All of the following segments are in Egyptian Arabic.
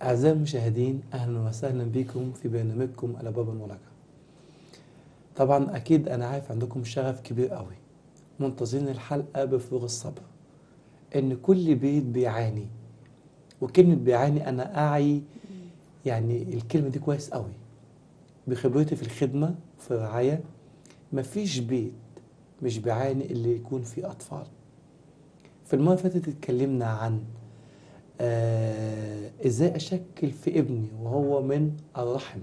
أعزائي المشاهدين أهلا وسهلا بكم في برنامجكم على باب المراجعة طبعا أكيد أنا عارف عندكم شغف كبير قوي منتظرين الحلقة بفروغ الصبر إن كل بيت بيعاني وكلمة بيعاني أنا أعي يعني الكلمة دي كويس قوي بخبرتي في الخدمة في الرعاية مفيش بيت مش بيعاني اللي يكون فيه أطفال في المرة اللي فاتت اتكلمنا عن آه ازاي اشكل في ابني وهو من الرحم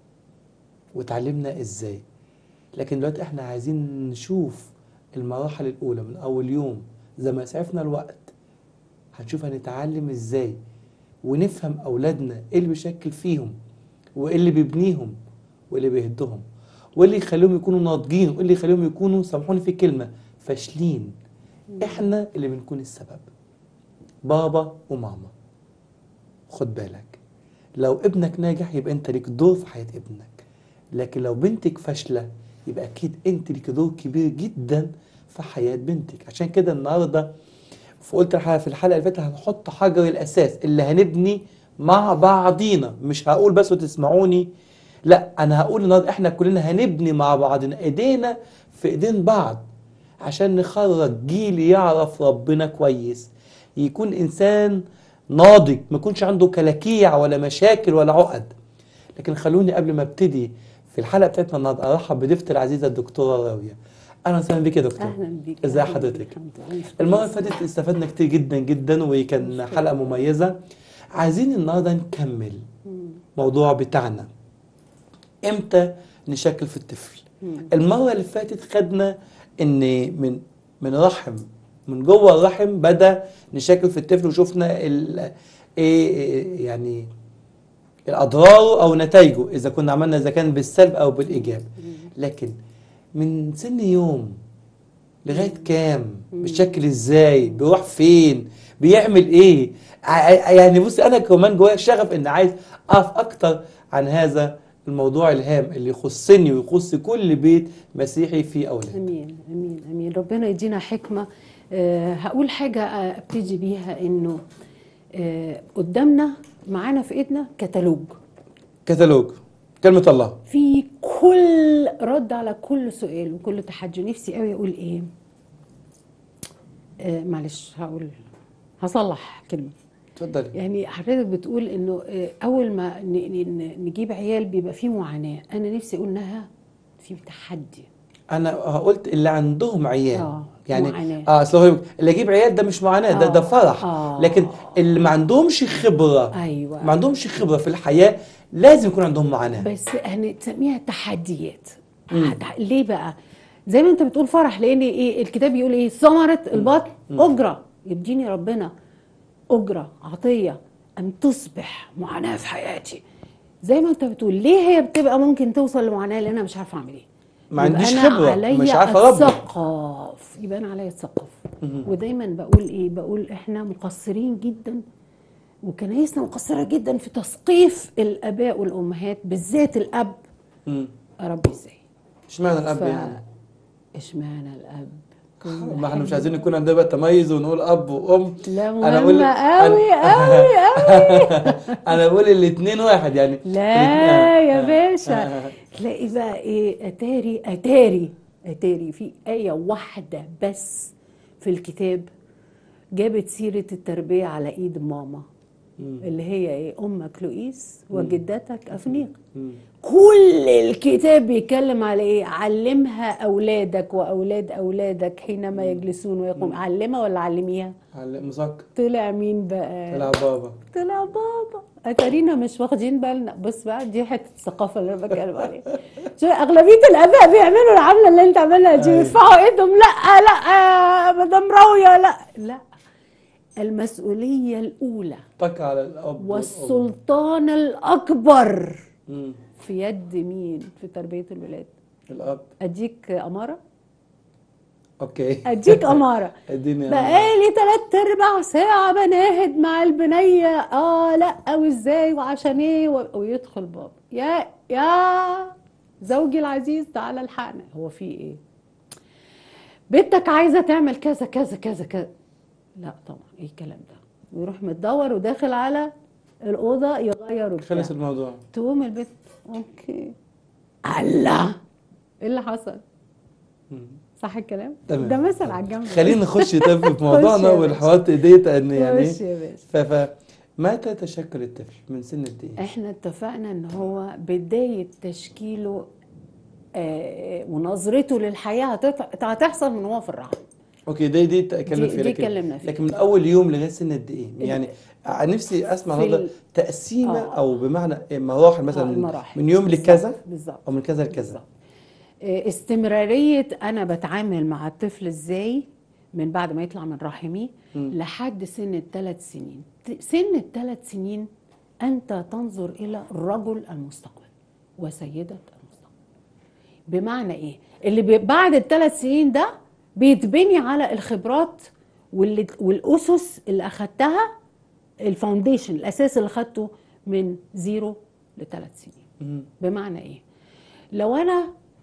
وتعلمنا ازاي لكن دلوقتي احنا عايزين نشوف المراحل الاولى من اول يوم زي ما يسعفنا الوقت هنشوف هنتعلم ازاي ونفهم اولادنا ايه اللي بيشكل فيهم وايه اللي بيبنيهم وايه اللي بيهدهم وايه اللي يخليهم يكونوا ناضجين وايه اللي يخليهم يكونوا سامحوني في كلمه فاشلين احنا اللي بنكون السبب بابا وماما خد بالك لو ابنك ناجح يبقى انت ليك دور في حياة ابنك لكن لو بنتك فاشلة يبقى اكيد انت ليك دور كبير جدا في حياة بنتك عشان كده النهاردة فقلت الحلقة في الحلقة اللي فاتت هنحط حجر الاساس اللي هنبني مع بعضينا مش هقول بس وتسمعوني لا انا هقول النهارده احنا كلنا هنبني مع بعضنا ايدينا في ايدين بعض عشان نخرج جيل يعرف ربنا كويس يكون انسان ناضج ما يكونش عنده كلاكيع ولا مشاكل ولا عقد لكن خلوني قبل ما ابتدي في الحلقه بتاعتنا النهارده ارحب بضيفتي العزيزه الدكتوره راويه اهلا وسهلا بيك يا دكتور اهلا بيك ازي أهلاً حضرتك؟ بيك. الحمد لله. المره اللي فاتت استفدنا كتير جدا جدا وكان حلقه مميزه عايزين النهارده نكمل مم. موضوع بتاعنا امتى نشكل في الطفل مم. المره اللي فاتت خدنا ان من من رحم من جوه الرحم بدا نشكل في الطفل وشفنا ال ايه يعني الاضرار او نتائجه اذا كنا عملنا اذا كان بالسلب او بالايجاب لكن من سن يوم لغايه كام بيشكل ازاي بيروح فين بيعمل ايه ع- يعني بص انا كمان جوايا شغف ان عايز اعرف اكتر عن هذا الموضوع الهام اللي يخصني ويخص كل بيت مسيحي فيه اولاد امين امين امين ربنا يدينا حكمه أه هقول حاجه آه، ابتدي بيها انه أه قدامنا معانا في ايدنا كتالوج كتالوج كلمه الله في كل رد على كل سؤال وكل تحدي نفسي قوي اقول ايه أه معلش هقول هصلح كلمه اتفضلي يعني حضرتك بتقول انه آه، اول ما ن- ن- نجيب عيال بيبقى فيه معاناه انا نفسي اقول انها في تحدي انا قلت اللي عندهم عيال آه، يعني معاناة. اه اصل هو اللي يجيب عيال ده مش معاناه ده ده آه، فرح آه. لكن اللي ما عندهمش خبره ايوه ما عندهمش خبره في الحياه لازم يكون عندهم معاناه بس هنسميها تحديات مم. هت- ليه بقى زي ما انت بتقول فرح لان ايه الكتاب بيقول ايه ثمره البطن اجره يديني ربنا اجره عطيه ان تصبح معاناه في حياتي زي ما انت بتقول ليه هي بتبقى ممكن توصل لمعاناه لان انا مش عارفه اعمل ايه ما يبقى عنديش أنا خبرة، عليا مش عارفة أربي. اتثقف يبقى انا عليا اتثقف ودايما بقول ايه بقول احنا مقصرين جدا وكنايسنا مقصره جدا في تثقيف الاباء والامهات بالذات الاب مم. اربي ازاي اشمعنى الاب ف- يعني اشمعنى الاب كل ما احنا مش حاجة. عايزين يكون عندنا بقى تميز ونقول اب وام لا أنا بقول- مهمة قوي أنا- قوي قوي انا بقول الاثنين واحد يعني لا يا آه. باشا تلاقي بقى ايه اتاري اتاري اتاري في آية واحدة بس في الكتاب جابت سيرة التربية على ايد ماما مم. اللي هي ايه امك لؤيس وجدتك افنيق مم. كل الكتاب بيتكلم على ايه علمها اولادك واولاد اولادك حينما يجلسون ويقوم علمها ولا علميها على- مذكر طلع مين بقى طلع بابا طلع بابا اتارينا مش واخدين بالنا بص بقى دي حته الثقافه اللي انا بتكلم عليها شوف اغلبيه الاباء بيعملوا العمله اللي انت عاملها دي أيوة. يرفعوا ايدهم لا لا مدام راويه لا لا المسؤوليه الاولى اتكل على الاب والأم. والسلطان الاكبر مم. في يد مين في تربيه الولاد الاب اديك اماره اوكي اديك اماره اديني يا بقالي تلات ارباع ساعة بناهد مع البنية اه لا وازاي وعشان ايه و... ويدخل بابا يا يا زوجي العزيز تعالى الحقنا هو في ايه بنتك عايزة تعمل كذا كذا كذا كذا لا طبعا ايه الكلام ده ويروح متدور وداخل على الاوضه يغير وبتاع. خلص الموضوع تقوم البيت اوكي الله ايه اللي حصل مم. صح الكلام تمام. ده مثل على الجنب خلينا نخش طيب في خش موضوعنا يا والحوارات ديت ان يعني خش يا باشا ف ف متى يتشكل الطفل من سن قد ايه؟ احنا اتفقنا ان هو بدايه تشكيله آه، ونظرته للحياه هتط- هتحصل من هو في الرحم اوكي دي دي اتكلمنا دي- فيها دي لكن اتكلمنا فيها. لكن من اول يوم لغايه سن قد ايه؟ يعني نفسي اسمع في النهارده ال- تقسيمه آه. او بمعنى مراحل مثلا آه، من- المراحل. من يوم بالظبط، لكذا بالظبط او من كذا لكذا بالظبط. آه، استمرارية أنا بتعامل مع الطفل إزاي من بعد ما يطلع من رحمي مم. لحد سن الثلاث سنين ت- سن الثلاث سنين أنت تنظر إلى رجل المستقبل وسيدة المستقبل بمعنى إيه؟ اللي بي- بعد الثلاث سنين ده بيتبني على الخبرات واللي والأسس اللي أخدتها الفاونديشن الأساس اللي أخدته من زيرو لثلاث سنين مم. بمعنى ايه لو انا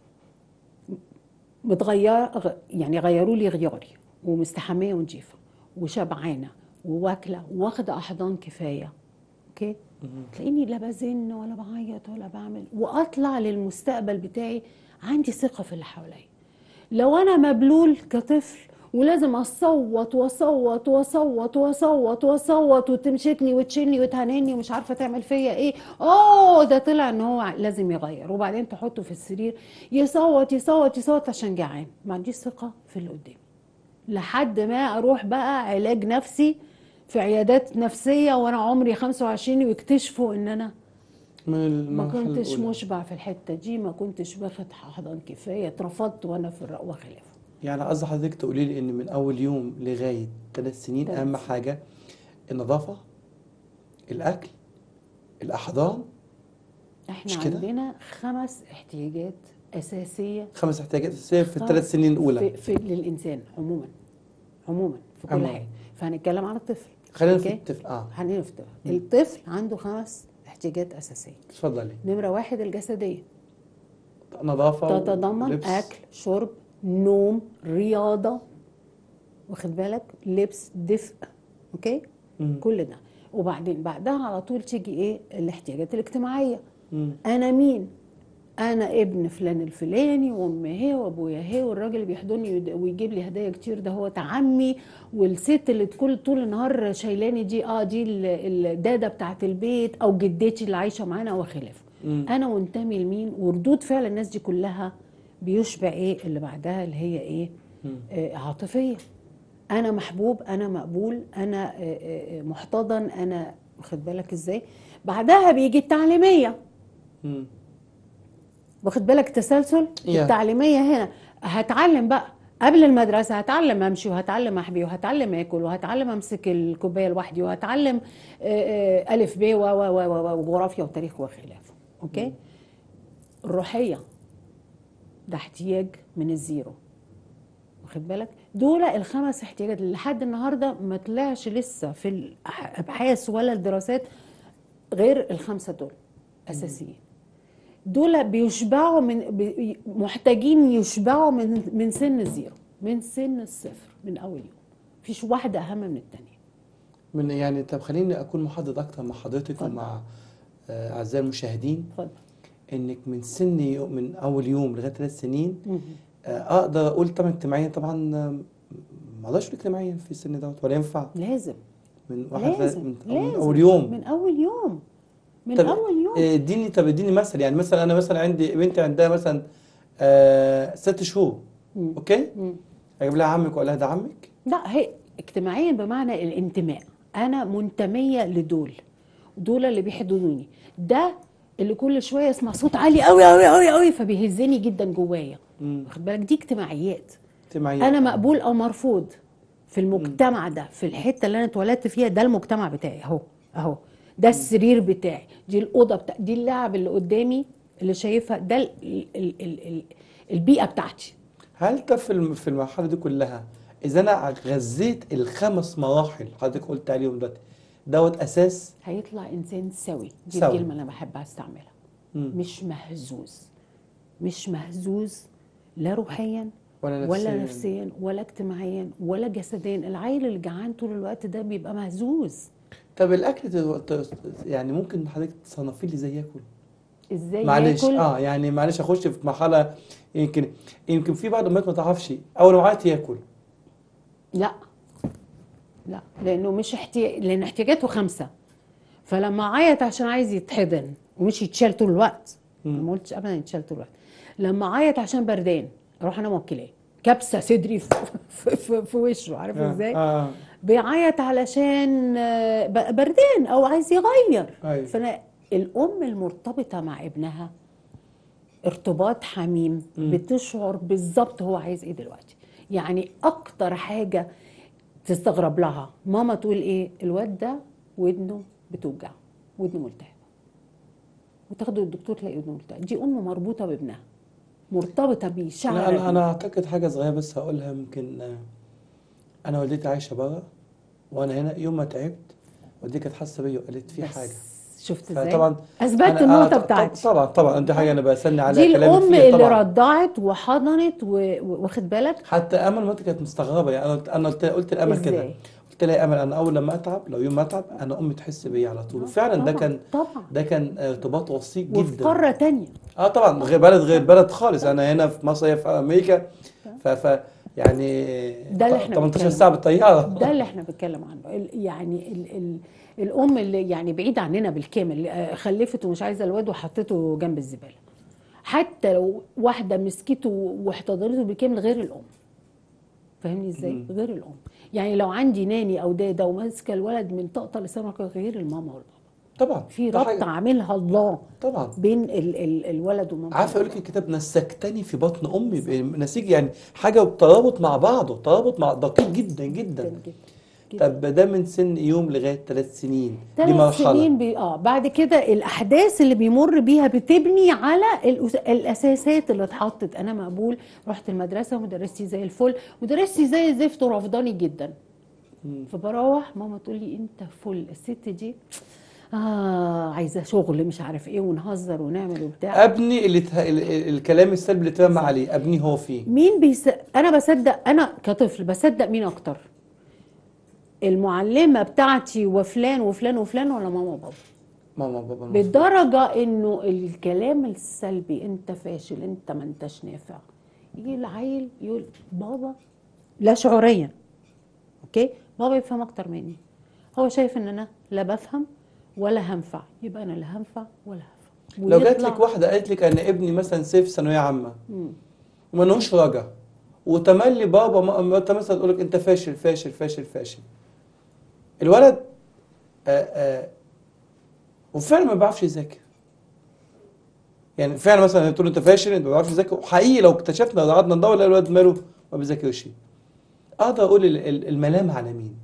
متغير غ- يعني غيروا لي غياري ومستحميه ونجيفه وشبعانه وواكله واخده احضان كفايه اوكي تلاقيني لا بزن ولا بعيط ولا بعمل واطلع للمستقبل بتاعي عندي ثقه في اللي حواليا لو انا مبلول كطفل ولازم اصوت واصوت واصوت واصوت واصوت وتمشتني وتشيلني وتهنني ومش عارفه تعمل فيا ايه اوه ده طلع ان هو لازم يغير وبعدين تحطه في السرير يصوت يصوت يصوت عشان جعان ما عنديش ثقه في اللي قدامي لحد ما اروح بقى علاج نفسي في عيادات نفسيه وانا عمري 25 ويكتشفوا ان انا من ما المرحله كنتش الأولى. مشبع في الحته دي ما كنتش واخد حضن كفايه اترفضت وانا في الرق وخلافه يعني قصدي حضرتك تقولي لي ان من اول يوم لغايه ثلاث سنين ثلاث اهم سنين. حاجه النظافه الاكل الاحضان احنا مش كده؟ عندنا خمس احتياجات اساسيه خمس احتياجات اساسيه في خمس- الثلاث سنين في, الاولى في للانسان عموما عموما في كل عموماً. حاجه فهنتكلم عن الطفل خلينا في أوكي؟ الطفل اه هنيجي في الطفل الطفل عنده خمس احتياجات اساسيه اتفضلي نمره واحد الجسديه نظافه تتضمن ولبس. اكل شرب نوم رياضه واخد بالك لبس دفء اوكي مم. كل ده وبعدين بعدها على طول تيجي ايه الاحتياجات الاجتماعيه مم. انا مين انا ابن فلان الفلاني وام هي وابويا هي والراجل اللي بيحضني ويد- ويجيب لي هدايا كتير ده هو عمي والست اللي كل طول النهار شايلاني دي اه دي ال- الداده بتاعت البيت او جدتي اللي عايشه معانا وخلافه مم. انا منتمي لمين وردود فعل الناس دي كلها بيشبع ايه اللي بعدها اللي هي ايه مم. آه عاطفيه انا محبوب انا مقبول انا آه، آه، آه، محتضن انا واخد بالك ازاي بعدها بيجي التعليميه مم. واخد بالك تسلسل Yeah. التعليميه هنا هتعلم بقى قبل المدرسه هتعلم امشي وهتعلم احبي وهتعلم اكل وهتعلم امسك الكوبايه لوحدي وهتعلم آه، آه، الف ب و و و و- وجغرافيا وتاريخ وخلافه اوكي الروحيه ده احتياج من الزيرو واخد بالك دول الخمس احتياجات اللي لحد النهارده ما طلعش لسه في الابحاث ولا الدراسات غير الخمسه دول اساسيين دول بيشبعوا من بي- محتاجين يشبعوا من من سن الزيرو من سن الصفر من اول يوم مفيش واحده اهم من الثانيه من يعني طب خليني اكون محدد اكتر مع حضرتك اتفضل. ومع آه، اعزائي المشاهدين اتفضل انك من سن يوم من اول يوم لغايه ثلاث سنين آه، اقدر اقول طبعا اجتماعيا طبعا آه، ما اقدرش أقول اجتماعيا في السن دوت ولا ينفع لازم من واحد ل- لازم من, لازم من اول يوم من اول يوم من طب اول يوم آه، اديني طب اديني مثل يعني مثلا انا مثلا عندي بنتي عندها مثلا آه ست شهور مم. اوكي مم. اجيب لها عمك واقول لها ده عمك لا هي اجتماعيا بمعنى الانتماء انا منتميه لدول دول اللي بيحددوني ده اللي كل شويه يسمع صوت عالي قوي قوي قوي قوي فبيهزني جدا جوايا مم. واخد بالك دي اجتماعيات اجتماعيا انا مقبول او مرفوض في المجتمع ده في الحته اللي انا اتولدت فيها ده المجتمع بتاعي اهو اهو ده السرير بتاعي دي الاوضه بتاعي دي اللعب اللي قدامي اللي شايفها ده ال ال ال ال ال البيئه بتاعتي هل ده في الم- في المرحله دي كلها اذا انا غذيت الخمس مراحل حضرتك قلت عليهم دلوقتي دوت اساس هيطلع انسان سوي دي سوي. الكلمه اللي انا بحب استعملها مم. مش مهزوز مش مهزوز لا روحيا ولا ولا نفسيا نفسيا ولا اجتماعيا ولا جسديا العيل اللي جعان طول الوقت ده بيبقى مهزوز طب الاكل ت- ت- يعني ممكن حضرتك تصنفي لي ازاي ياكل ازاي معلش ياكل اه يعني معلش اخش في مرحله يمكن يمكن في بعض الامهات ما تعرفش اول ما عيط ياكل لا لا لانه مش احتياج لان احتياجاته خمسه فلما عيط عشان عايز يتحضن ومش يتشال طول الوقت مم. ما قلتش ابدا يتشال طول الوقت لما عيط عشان بردان اروح انا موكلاه كبسه صدري في, في, في, في وشه عارف آه. ازاي اه بيعيط علشان آه، ب- بردان او عايز يغير ايوه فانا الام المرتبطه مع ابنها ارتباط حميم مم. بتشعر بالظبط هو عايز ايه دلوقتي يعني اكتر حاجه تستغرب لها ماما تقول ايه الواد ده ودنه بتوجع ودنه ملتهبه وتاخده الدكتور تلاقي ودنه ملتهبه دي ام مربوطه بابنها مرتبطه بيه لا شعر انا انا اعتقد حاجه صغيره بس هقولها يمكن آه، انا والدتي عايشه بره وانا هنا يوم ما تعبت والدتي كانت حاسه بيا وقالت في حاجه شفت ازاي فطبعا اثبتت أنا- النقطه أنا ط- بتاعتي طبعا طبعا دي حاجه انا بسني عليها دي كلامك الام فيها اللي طبعا رضعت وحضنت و- و- واخد بالك حتى امل مراتي كانت مستغربه يعني انا قلت انا قلت, قلت لامل كده ازاي قلت لها يا امل انا اول لما اتعب لو يوم ما اتعب انا امي تحس بيا على طول وفعلا ده طبعاً، كان طبعا ده كان ارتباط وثيق وفي جدا قاره تانية اه طبعا غير بلد غير بلد خالص انا هنا في مصر هي في امريكا ف, ف يعني ده اللي احنا 18 بنتكلم ساعه بالطياره ده اللي احنا بنتكلم عنه ال- يعني ال ال الام اللي يعني بعيد عننا بالكامل آه، خلفت ومش عايزه الواد وحطته جنب الزباله حتى لو واحده مسكته واحتضنته بالكامل غير الام فاهمني ازاي مم. غير الام يعني لو عندي ناني او داده وماسكه الولد من طقطقه لسانه غير الماما والبابا طبعا في ده ربط حاجة. عاملها الله طبعا بين ال ال الولد ومامته عارف اقول لك الكتاب نسكتني في بطن امي ب- نسيج يعني حاجه ترابط مع بعضه ترابط مع دقيق جدا جدا جدا جدا جدا طب ده من سن يوم لغايه ثلاث سنين دي ثلاث مرحله سنين بي... اه بعد كده الاحداث اللي بيمر بيها بتبني على الأس... الاساسات اللي اتحطت انا مقبول رحت المدرسه ومدرستي زي الفل مدرستي زي الزفت ورفضاني جدا مم. فبروح ماما تقول لي انت فل الست دي اه عايزه شغل مش عارف ايه ونهزر ونعمل وبتاع ابني اللي ته... ال- ال- الكلام السلبي اللي اترمى عليه ابني هو فيه مين بيس... انا بصدق انا كطفل بصدق مين اكتر المعلمه بتاعتي وفلان وفلان وفلان ولا ماما وبابا ماما بابا المفروض. بالدرجة انه الكلام السلبي انت فاشل انت ما انتش نافع يجي العيل يقول بابا لا شعوريا اوكي بابا يفهم اكتر مني هو شايف ان انا لا بفهم ولا هنفع يبقى انا لا هنفع ولا هفهم لو جات ويطلع- لك واحده قالت لك ان ابني مثلا سيف ثانويه عامه مم. ومنهوش رجع وتملي بابا ما ما انت مثلا تقول لك انت فاشل فاشل فاشل فاشل الولد آآ آآ وفعلا ما بيعرفش يذاكر يعني فعلا مثلا تقول له انت فاشل انت ما بيعرفش يذاكر وحقيقي لو اكتشفنا لو قعدنا ندور نلاقي الولد ماله ما بيذاكرش اقدر اقول ال- ال- الملام على مين؟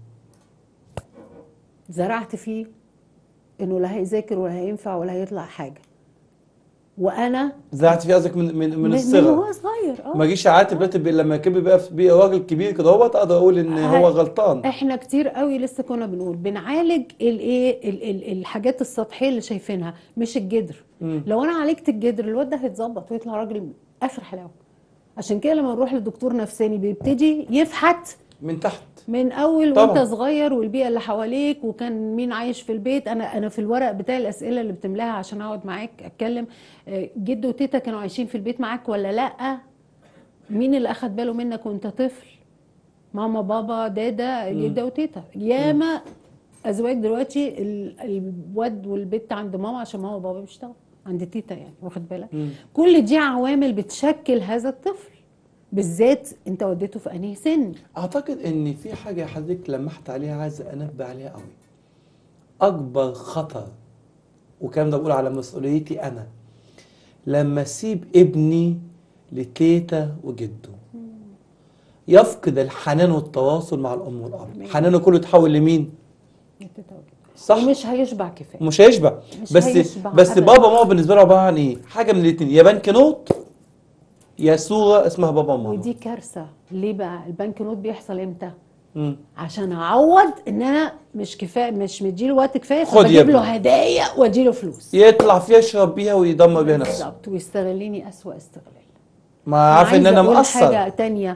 زرعت فيه انه لا هيذاكر ولا هينفع ولا هيطلع حاجة وانا زرعت فيه قصدك من من من من الصغر هو صغير اه ما جيش اعاتب دلوقتي ب- لما كبر بقى في- بقى راجل كبير كده هو اقدر اقول ان هو هاي. غلطان احنا كتير قوي لسه كنا بنقول بنعالج الايه ال- ال- الحاجات السطحيه اللي شايفينها مش الجدر مم. لو انا عالجت الجدر الواد ده هيتظبط ويطلع راجل اخر حلاوه عشان كده لما نروح لدكتور نفساني بيبتدي يفحت من تحت من اول طبعا. وانت صغير والبيئه اللي حواليك وكان مين عايش في البيت انا انا في الورق بتاع الاسئله اللي بتملاها عشان اقعد معاك اتكلم آه، جد وتيتا كانوا عايشين في البيت معاك ولا لا مين اللي اخد باله منك وانت طفل ماما بابا دادا جده وتيتا ياما ازواج دلوقتي ال- الواد والبت عند ماما عشان ماما وبابا بيشتغلوا عند تيتا يعني واخد بالك مم. كل دي عوامل بتشكل هذا الطفل بالذات انت وديته في انهي سن اعتقد ان في حاجه حضرتك لمحت عليها عايز انبه عليها قوي اكبر خطر والكلام ده بقول على مسؤوليتي انا لما اسيب ابني لتيتا وجده يفقد الحنان والتواصل مع الام والاب حنانه كله يتحول لمين تيتا وجده صح ومش هيشبع كفايه مش هيشبع مش بس هيشبع بس أبداً. بابا ماما بالنسبه له عباره عن ايه حاجه من الاثنين يا بنك نوت يا صوره اسمها بابا وماما ودي كارثه ليه بقى البنك نوت بيحصل امتى مم. عشان اعوض ان انا مش كفايه مش مديله وقت كفايه خد يا فبجيب له ابني. هدايا واديله فلوس يطلع فيها يشرب بيها ويدمر بيها نفسه بالظبط ويستغلني اسوأ استغلال ما عارف ان عايزة انا أقول مقصر حاجه تانية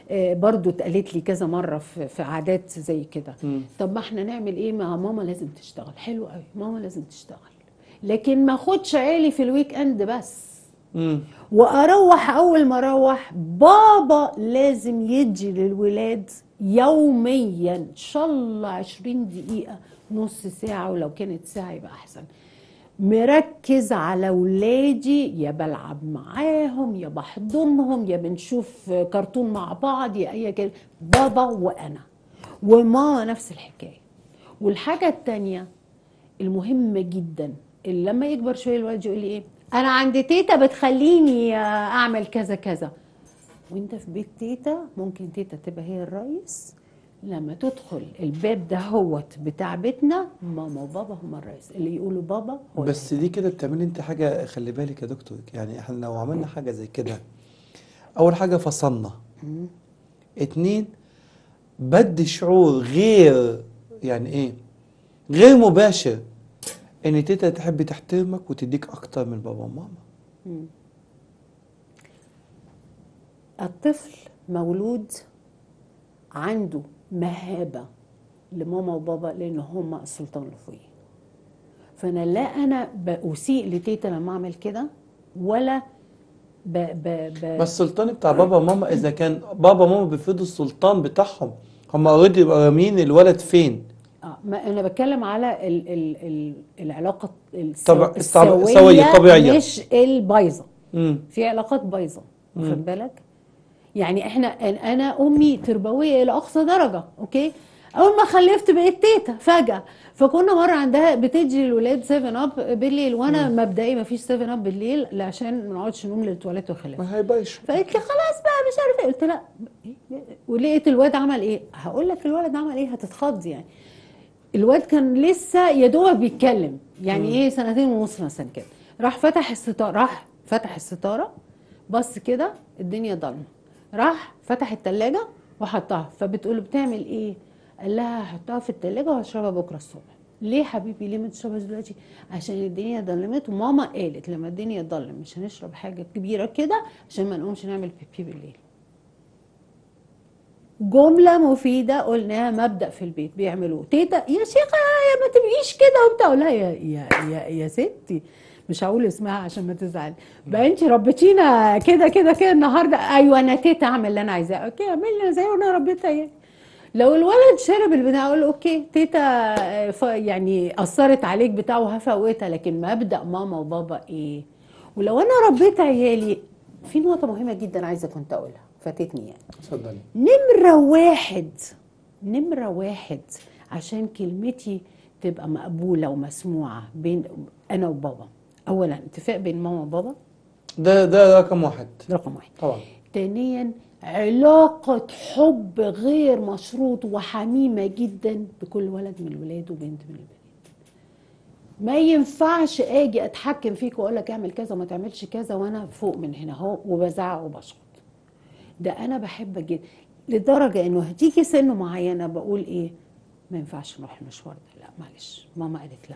آه، برضو اتقالت لي كذا مره في في عادات زي كده مم. طب ما احنا نعمل ايه مع ماما لازم تشتغل حلو قوي ماما لازم تشتغل لكن ما اخدش عيالي في الويك اند بس مم. واروح اول ما اروح بابا لازم يدي للولاد يوميا ان شاء الله 20 دقيقه نص ساعه ولو كانت ساعه يبقى احسن مركز على ولادي يا بلعب معاهم يا بحضنهم يا بنشوف كرتون مع بعض يا اي كده بابا وانا وماما نفس الحكايه والحاجه التانيه المهمة جدا اللي لما يكبر شوية الولد يقول لي ايه انا عند تيتا بتخليني اعمل كذا كذا وانت في بيت تيتا ممكن تيتا تبقى هي الرئيس لما تدخل الباب ده هوت بتاع بيتنا ماما وبابا هما الرئيس اللي يقولوا بابا هو بس دي كده بتعملي انت حاجه خلي بالك يا دكتور يعني احنا لو عملنا حاجه زي كده اول حاجه فصلنا اتنين بدي شعور غير يعني ايه غير مباشر ان تيتا تحب تحترمك وتديك اكتر من بابا وماما الطفل مولود عنده مهابة لماما وبابا لأن هما السلطان اللي فوقيه فأنا لا أنا بأسيء لتيتا لما أعمل كده ولا ب ب ب بس السلطان بتاع بابا وماما اذا كان بابا وماما بيفرضوا السلطان بتاعهم هم اوريدي يبقوا رامين الولد فين آه ما أنا بتكلم على ال ال ال العلاقة السو طبع- السوية سوية، طبيعية. مش البايظة امم في علاقات بايظه واخد بالك يعني احنا انا امي تربويه الى اقصى درجه اوكي اول ما خلفت بقيت تيتا فجاه فكنا مره عندها بتدي الولاد 7 اب بالليل وانا مبدئي ما فيش 7 اب بالليل لا عشان ما نقعدش نقوم للتواليت وخلاف ما هيبقاش فقالت لي خلاص بقى مش عارفه ايه قلت لها إيه؟ ولقيت الواد عمل ايه هقول لك الولد عمل ايه هتتخض يعني الواد كان لسه يا دوبك بيتكلم يعني ايه سنتين ونص مثلا كده راح فتح الستاره راح فتح الستاره بص كده الدنيا ضلمه راح فتح التلاجة وحطها فبتقول له بتعمل ايه قال لها هحطها في التلاجة وهشربها بكره الصبح ليه حبيبي ليه ما تشربهاش دلوقتي عشان الدنيا ضلمت وماما قالت لما الدنيا تضلم مش هنشرب حاجه كبيره كده عشان ما نقومش نعمل بيبي بالليل جملة مفيدة قلناها مبدأ في البيت بيعملوه تيتا يا شيخة يا ما تبقيش كده وبتاع اقول لها يا يا يا, يا ستي مش هقول اسمها عشان ما تزعل بقى انت ربيتينا كده كده كده النهارده ايوه انا تيتا اعمل اللي انا عايزاه اوكي اعملي زي وانا ربيتها يعني لو الولد شرب البتاع اقول له اوكي تيتا آه، ف- يعني اثرت عليك بتاع وهفوتها لكن مبدأ ماما وبابا ايه ولو انا ربيت عيالي في نقطة مهمة جدا عايزة كنت اقولها فاتتني يعني اتفضلي نمرة واحد نمرة واحد عشان كلمتي تبقى مقبولة ومسموعة بين أنا وبابا أولا اتفاق بين ماما وبابا ده ده رقم واحد ده رقم واحد طبعا ثانيا علاقة حب غير مشروط وحميمة جدا بكل ولد من الولاد وبنت من البنات ما ينفعش اجي اتحكم فيك واقول لك اعمل كذا وما تعملش كذا وانا فوق من هنا اهو وبزعق وبشخط ده انا بحبك جدا لدرجه انه هتيجي سن معينه بقول ايه ما ينفعش نروح المشوار ده لا معلش ماما قالت لا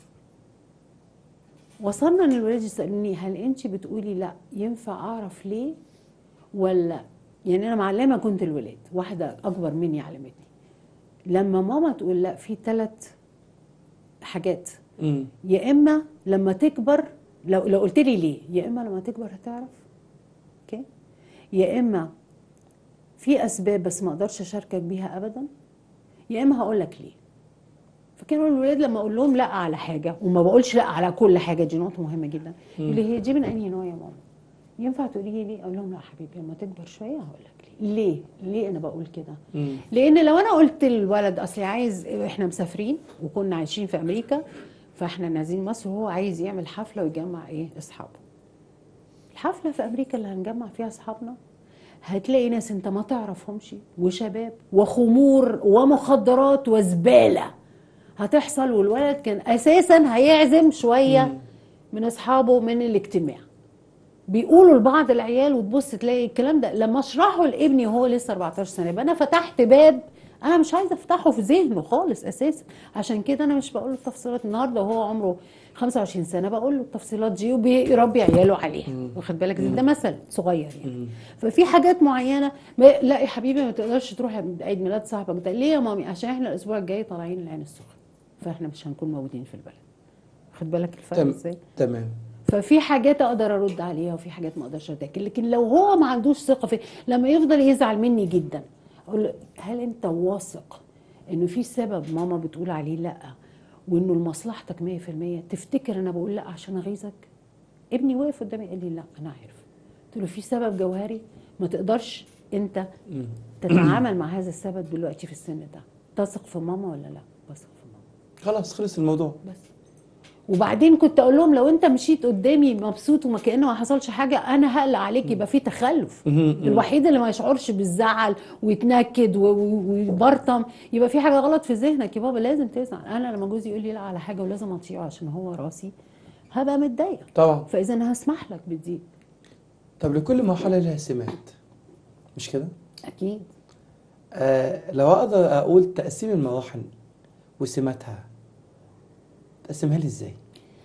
وصلنا ان الولاد يسالوني هل انت بتقولي لا ينفع اعرف ليه ولا يعني انا معلمه كنت الولاد واحده اكبر مني علمتني لما ماما تقول لا في ثلاث حاجات امم يا اما لما تكبر لو لو قلت لي ليه يا اما لما تكبر هتعرف اوكي يا اما في اسباب بس ما اقدرش اشاركك بيها ابدا يا اما هقول لك ليه فكانوا الولاد لما اقول لهم لا على حاجه وما بقولش لا على كل حاجه دي نقطه مهمه جدا اللي هي دي من انهي نوع يا ماما ينفع تقولي لي ليه اقول لهم لا حبيبي لما تكبر شويه هقول لك ليه ليه ليه انا بقول كده مم. لان لو انا قلت للولد اصلي عايز احنا مسافرين وكنا عايشين في امريكا فاحنا نازلين مصر وهو عايز يعمل حفله ويجمع ايه اصحابه الحفله في امريكا اللي هنجمع فيها اصحابنا هتلاقي ناس انت ما تعرفهمش وشباب وخمور ومخدرات وزباله هتحصل والولد كان اساسا هيعزم شويه من اصحابه من الاجتماع بيقولوا لبعض العيال وتبص تلاقي الكلام ده لما اشرحه لابني وهو لسه 14 سنه يبقى انا فتحت باب انا مش عايزه افتحه في ذهنه خالص اساسا عشان كده انا مش بقول له التفصيلات النهارده وهو عمره 25 سنه بقول له التفصيلات دي وبيربي عياله عليها واخد بالك ده مثل صغير يعني ففي حاجات معينه ما لا يا حبيبي ما تقدرش تروح عيد ميلاد صاحبك ده ليه يا مامي عشان احنا الاسبوع الجاي طالعين العين السخنه فاحنا مش هنكون موجودين في البلد واخد بالك الفرق تم- ازاي تمام ففي حاجات اقدر ارد عليها وفي حاجات ما اقدرش ارد عليها لكن لو هو ما عندوش ثقه في لما يفضل يزعل مني جدا اقول له هل انت واثق انه في سبب ماما بتقول عليه لا وانه لمصلحتك 100% تفتكر انا بقول لا عشان اغيظك ابني وقف قدامي قال لي لا انا عارف قلت له في سبب جوهري ما تقدرش انت تتعامل مع هذا السبب دلوقتي في السن ده تثق في ماما ولا لا بثق في ماما خلاص خلص الموضوع بس وبعدين كنت اقول لهم لو انت مشيت قدامي مبسوط وما كانه ما حصلش حاجه انا هقلق عليك يبقى في تخلف الوحيد اللي ما يشعرش بالزعل ويتنكد و- و- ويبرطم يبقى في حاجه غلط في ذهنك يا بابا لازم تزعل انا لما جوزي يقول لي لا على حاجه ولازم اطيعه عشان هو راسي هبقى متضايقه طبعا فاذا انا هسمح لك بدي طب لكل مرحله لها سمات مش كده اكيد آه لو اقدر اقول تقسيم المراحل وسماتها تقسمها لي ازاي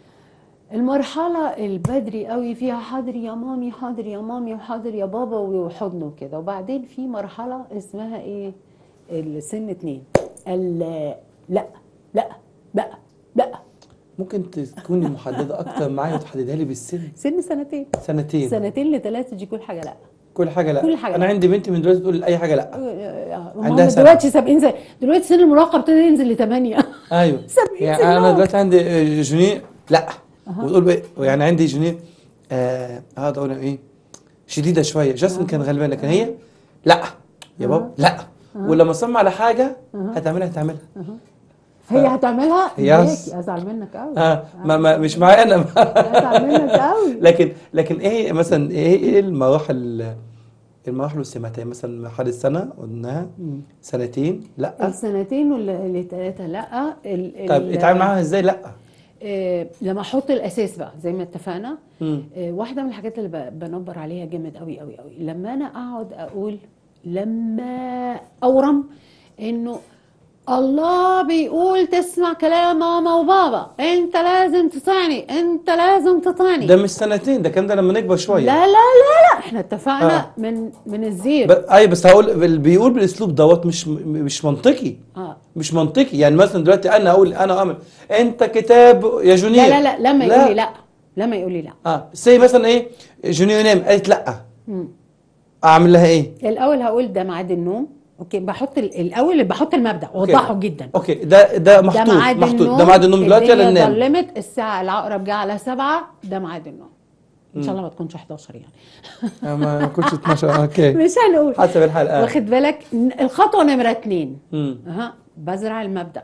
المرحلة البدري قوي فيها حاضر يا مامي حاضر يا مامي وحاضر يا بابا وحضنه كده وبعدين في مرحلة اسمها ايه السن اتنين ال لا لا لا لا ممكن تكوني محدده اكتر معايا وتحددها لي بالسن سن سنتين سنتين سنتين لثلاثة دي كل حاجة لا كل حاجه لا كل حاجة انا لا. عندي بنتي من دلوقتي تقول اي حاجه لا عندها عندها سنة. دلوقتي 70 سنة دلوقتي سن المراهقة ابتدى ينزل لثمانية ايوه 70 يعني سنة. انا دلوقتي عندي جوني لا وتقول بقى يعني عندي جوني آه هقعد اقول ايه شديده شويه جاستن كان غلبان لكن هي لا يا بابا لا ولما اصمم على حاجه هتعملها هتعملها هي هتعملها يس. إياك، ازعل منك قوي آه ما ما مش معايا انا ازعل منك قوي لكن لكن ايه مثلا ايه ايه المراحل المراحل والسمات يعني مثلا مرحله سنه قلناها سنتين لا السنتين ولا الثلاثة لا ال- طيب ال- اتعامل معاها ازاي لا آه، لما احط الاساس بقى زي ما اتفقنا مم. آه، واحده من الحاجات اللي ب- بنبر عليها جامد قوي قوي قوي لما انا اقعد اقول لما اورم انه الله بيقول تسمع كلام ماما وبابا انت لازم تطيعني انت لازم تطيعني ده مش سنتين ده كان ده لما نكبر شويه لا لا لا لا احنا اتفقنا آه. من من الزيرو ب... اي بس هقول اللي بيقول بالاسلوب دوت مش م- مش منطقي اه مش منطقي يعني مثلا دلوقتي انا اقول انا اعمل انت كتاب يا جونيور لا لا لا لما يقول لي لا لما يقول لي لا اه سي مثلا ايه جونيور ينام قالت لا مم. اعمل لها ايه الاول هقول ده ميعاد النوم اوكي بحط ال- الاول بحط المبدا أوكي. اوضحه جدا اوكي ده ده محطوط ميعاد محطوط ده ميعاد النوم دلوقتي ولا الدنيا ننام ظلمت الساعه العقرب جه على سبعة ده ميعاد النوم ان شاء الله ما تكونش 11 يعني آه، ما كنتش 12 اوكي مش هنقول حسب الحلقه واخد بالك ن- الخطوه نمره اتنين مم. اها بزرع المبدا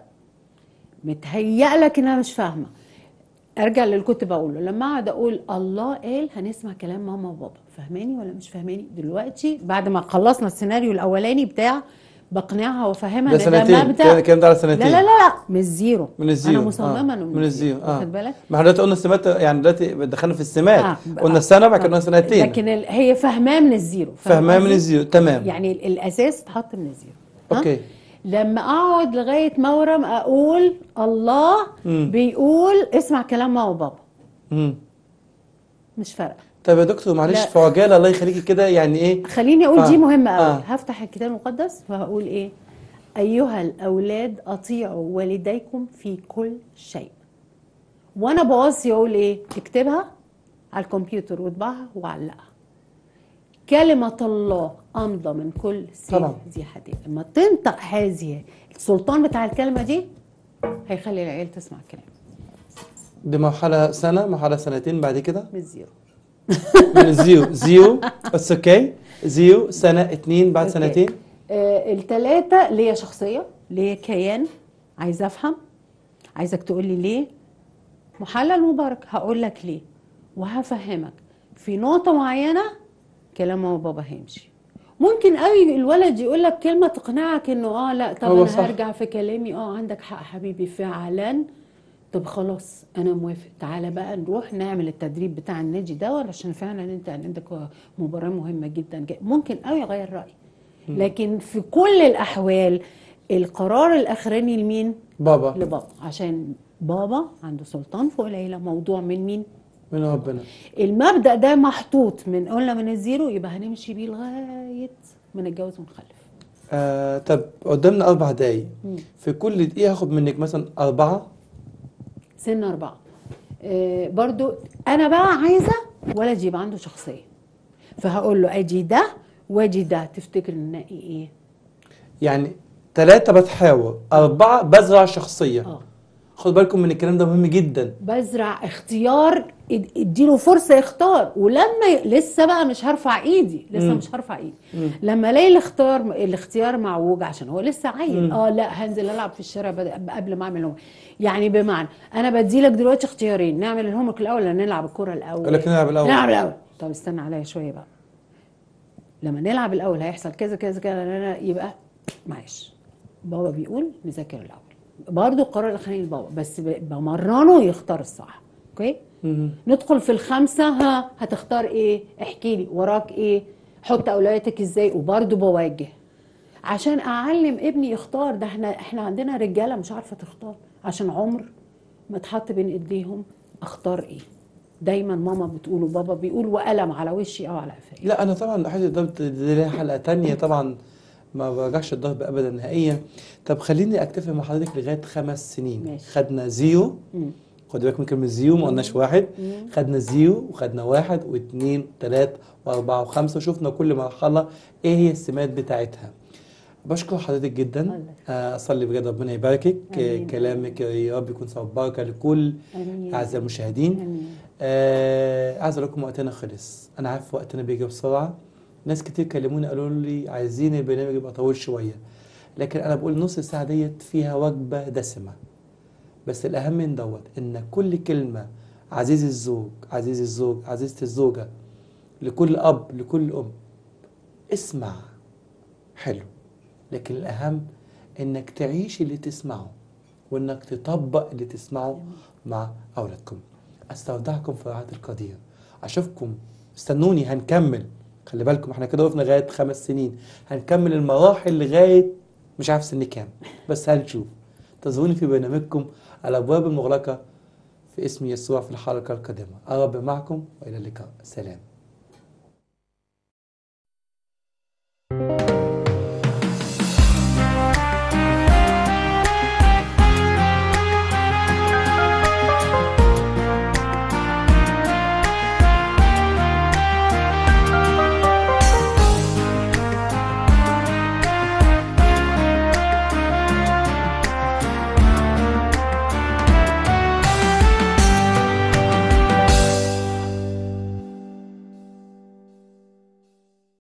متهيأ لك ان انا مش فاهمه ارجع للي كنت بقوله لما اقعد اقول الله قال هنسمع كلام ماما وبابا فهماني ولا مش فهماني دلوقتي بعد ما خلصنا السيناريو الاولاني بتاع بقنعها وافهمها ده ان ده سنتين مبدا كده الكلام ده على لا سنتين لا لا لا من الزيرو من الزيرو انا مصممه آه. انه من الزيرو اه واخد بالك ما احنا دلوقتي قلنا السمات يعني دلوقتي دخلنا في السمات آه. قلنا السنه بعد كده قلنا سنتين لكن ال- هي فاهماه من الزيرو فاهم فهمها من قصدي؟ الزيرو تمام يعني ال- الاساس اتحط من الزيرو ها؟ اوكي لما اقعد لغايه مورم اقول الله مم. بيقول اسمع كلام ماما وبابا مم. مش فارقه طيب يا دكتور معلش لا. في عجاله الله يخليكي كده يعني ايه خليني اقول آه. دي مهمه قوي آه. هفتح الكتاب المقدس وهقول ايه ايها الاولاد اطيعوا والديكم في كل شيء وانا بوصي اقول ايه اكتبها على الكمبيوتر واطبعها وعلقها كلمة الله أمضى من كل سيف طبعا. ذي حديد لما تنطق هذه السلطان بتاع الكلمة دي هيخلي العيال تسمع الكلام دي مرحله سنه مرحله سنتين بعد كده من الزيرو من الزيرو زيرو بس اوكي زيرو سنه اتنين بعد أوكي. سنتين آه التلاتة ليا شخصية ليا كيان عايزة أفهم عايزك تقول لي ليه محلل مبارك هقول لك ليه وهفهمك في نقطة معينة كلام ماما وبابا هيمشي ممكن قوي الولد يقول لك كلمة تقنعك انه اه لا طب هو انا صح. هرجع في كلامي اه عندك حق حبيبي فعلا طب خلاص انا موافق تعالى بقى نروح نعمل التدريب بتاع النادي ده علشان فعلا انت عندك مباراة مهمة جدا جدا. ممكن قوي يغير رأيي لكن في كل الاحوال القرار الاخراني لمين بابا لبابا عشان بابا عنده سلطان فوق العيله موضوع من مين من ربنا المبدا ده محطوط من قلنا من الزيرو يبقى هنمشي بيه لغايه ما نتجوز ونخلف آه طب قدامنا اربع دقايق مم. في كل دقيقه هاخد منك مثلا اربعه سن أربعة آه برضو أنا بقى عايزة ولد يبقى عنده شخصية فهقول له أجي ده وأجي ده تفتكر ننقي إيه؟ يعني ثلاثه بتحاور اربعه بزرع شخصيه آه خدوا بالكم من الكلام ده مهم جدا بزرع اختيار اد- اديله فرصة يختار ولما ي... لسه بقى مش هرفع ايدي لسه مم. مش هرفع ايدي مم. لما الاقي الاختيار الاختيار معوج عشان هو لسه عيل مم. اه لا هنزل العب في الشارع بد- قبل ما اعمل هوم يعني بمعنى انا بديلك دلوقتي اختيارين نعمل الهوم ورك الاول ولا نلعب الكوره الاول اقول لك نلعب الاول نلعب الاول طب استنى عليا شويه بقى لما نلعب الاول هيحصل كذا كذا كذا لا- لا- يبقى معلش بابا بيقول نذاكر الاول برضه القرار الاخراني لبابا بس ب- بمرنه يختار الصح اوكي مم. ندخل في الخمسه ها هتختار ايه احكي لي وراك ايه حط اولوياتك ازاي وبرضه بوجه عشان اعلم ابني يختار ده احنا احنا عندنا رجاله مش عارفه تختار عشان عمر ما اتحط بين ايديهم اختار ايه دايما ماما بتقول وبابا بيقول وقلم على وشي او على قفايا لا انا طبعا حته الضرب دي ليها حلقه تانية طبعا ما برجعش الضرب ابدا نهائيا طب خليني اكتفي مع حضرتك لغايه خمس سنين ماشي. خدنا زيرو مم. خدوا بالكم من كلمه زيرو ما قلناش واحد مم. خدنا زيرو وخدنا واحد واثنين وثلاثة وأربعة وخمسة وشفنا كل مرحلة إيه هي السمات بتاعتها بشكر حضرتك جدا الله. آه، أصلي بجد ربنا يباركك آه، آمين. كلامك يا رب يكون سبب بركة لكل امين أعزائي المشاهدين امين آه، عايز أقول لكم وقتنا خلص أنا عارف وقتنا بيجي بسرعة ناس كتير كلموني قالوا لي عايزين البرنامج يبقى طويل شوية لكن أنا بقول نص ساعة ديت فيها وجبة دسمة بس الأهم من دوت إن كل كلمة عزيزي الزوج عزيزي الزوج عزيزتي الزوجة لكل أب لكل أم اسمع حلو لكن الأهم إنك تعيش اللي تسمعه وإنك تطبق اللي تسمعه مع أولادكم أستودعكم في رعاية القدير أشوفكم استنوني هنكمل خلي بالكم احنا كده وقفنا لغاية خمس سنين هنكمل المراحل لغاية مش عارف سن كام بس هنشوف تزوروني في برنامجكم الأبواب المغلقة في اسم يسوع في الحلقة القادمة الرب معكم وإلى اللقاء سلام